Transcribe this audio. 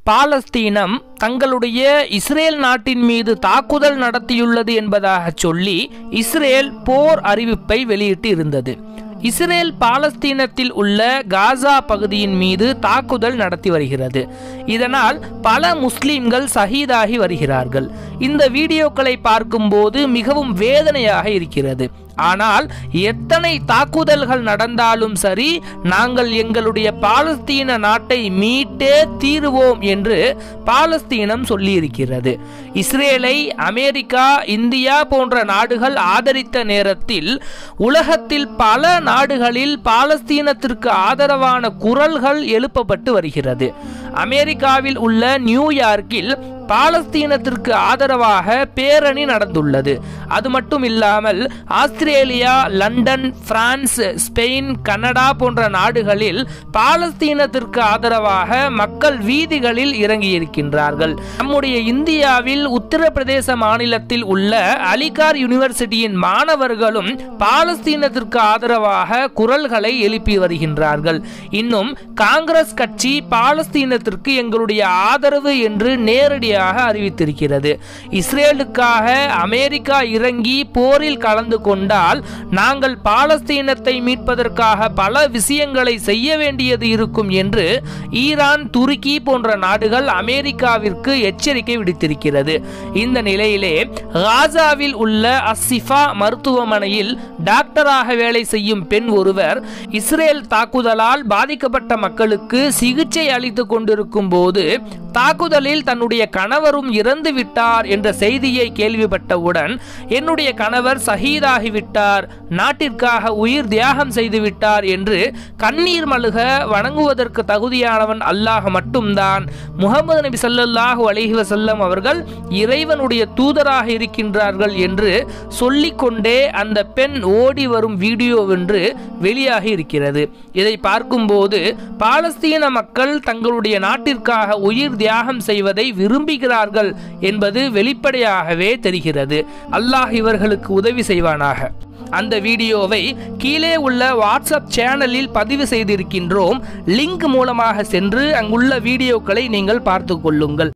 பாலஸ்தீனம் தங்களுடைய இஸ்ரேல் நாட்டின் மீது தாக்குதல் நடத்தியுள்ளது என்பதாக சொல்லி இஸ்ரேல் போர் அறிவிப்பை வெளியிட்டு இருந்தது இஸ்ரேல் பாலஸ்தீனத்தில் உள்ள காசா பகுதியின் மீது தாக்குதல் நடத்தி வருகிறது இதனால் பல முஸ்லிம்கள் சஹீதாகி வருகிறார்கள் இந்த வீடியோக்களை பார்க்கும்போது மிகவும் வேதனையாக இருக்கிறது ஆனால் எத்தனை தாக்குதல்கள் நடந்தாலும் சரி நாங்கள் எங்களுடைய பாலஸ்தீன நாட்டை மீட்டே தீருவோம் என்று பாலஸ்தீனம் சொல்லியிருக்கிறது இஸ்ரேலை அமெரிக்கா இந்தியா போன்ற நாடுகள் ஆதரித்த நேரத்தில் உலகத்தில் பல நாடுகளில் பாலஸ்தீனத்திற்கு ஆதரவான குரல்கள் எழுப்பப்பட்டு வருகிறது அமெரிக்காவில் உள்ள நியூயார்க்கில் பாலஸ்தீனத்திற்கு ஆதரவாக பேரணி நடந்துள்ளது அது மட்டும் இல்லாமல் Australia London France Spain Canada போன்ற நாடுகளில் பாலஸ்தீனத்திற்கு ஆதரவாக மக்கள் வீதிகளில் இறங்கியிருக்கின்றார்கள் நம்முடைய இந்தியாவில் உத்தரப்பிரதேச மாநிலத்தில் உள்ள அலிகார் யூனிவர்சிட்டியின் மாணவர்களும் பாலஸ்தீனத்திற்கு ஆதரவாக குரல்களை எழுப்பி வருகின்றார்கள் இன்னும் காங்கிரஸ் கட்சி பாலஸ்தீனத்திற்கு எங்களுடைய ஆதரவு என்று நேரடியாக அறிவித்திருக்கிறது இஸ்ரேலுக்காக அமெரிக்கா இறங்கி போரில் கலந்து கொண்டால் நாங்கள் பாலஸ்தீனத்தை மீட்பதற்காக பல விஷயங்களை செய்ய வேண்டியது இருக்கும் என்று ஈரான் துருக்கி போன்ற நாடுகள் அமெரிக்காவிற்கு எச்சரிக்கை விடுத்திருக்கிறது இந்த நிலையிலே காசாவில் உள்ள அசிஃபா மருத்துவமனையில் டாக்டராக வேலை செய்யும் பெண் ஒருவர் இஸ்ரேல் தாக்குதலால் பாதிக்கப்பட்ட மக்களுக்கு சிகிச்சை அளித்துக் கொண்டிருக்கும் போது தாக்குதலில் தன்னுடைய கணவரும் இறந்து விட்டார் என்ற செய்தியை கேள்விப்பட்டவுடன் என்னுடைய கணவர் சஹீதாகிவிட்டார் நாட்டிற்காக உயிர் தியாகம் செய்து விட்டார் என்று கண்ணீர் மழுக வணங்குவதற்கு தகுதியானவன் அல்லாஹ் மட்டும்தான் முகமது நபி ஸல்லல்லாஹு அலைஹி வஸல்லம் அவர்கள் இறைவனுடைய தூதராக இருக்கின்றார்கள் என்று சொல்லிக்கொண்டே அந்த பெண் ஓடி வரும் வீடியோ வென்று வெளியாகி இருக்கிறது இதை பார்க்கும்போது பாலஸ்தீன மக்கள் தங்களுடைய நாட்டிற்காக உயிர் தியாகம் செய்வதை விரும்புகிறார்கள் என்பது வெளிப்படையாகவே தெரிகிறது அல்லாஹ் இவர்களுக்கு உதவி செய்வானாக அந்த வீடியோவை கீழே உள்ள வாட்ஸ்அப் சேனலில் பதிவு செய்திருக்கின்றோம் லிங்க் மூலமாக சென்று அங்குள்ள வீடியோக்களை நீங்கள் பார்த்து கொள்ளுங்கள்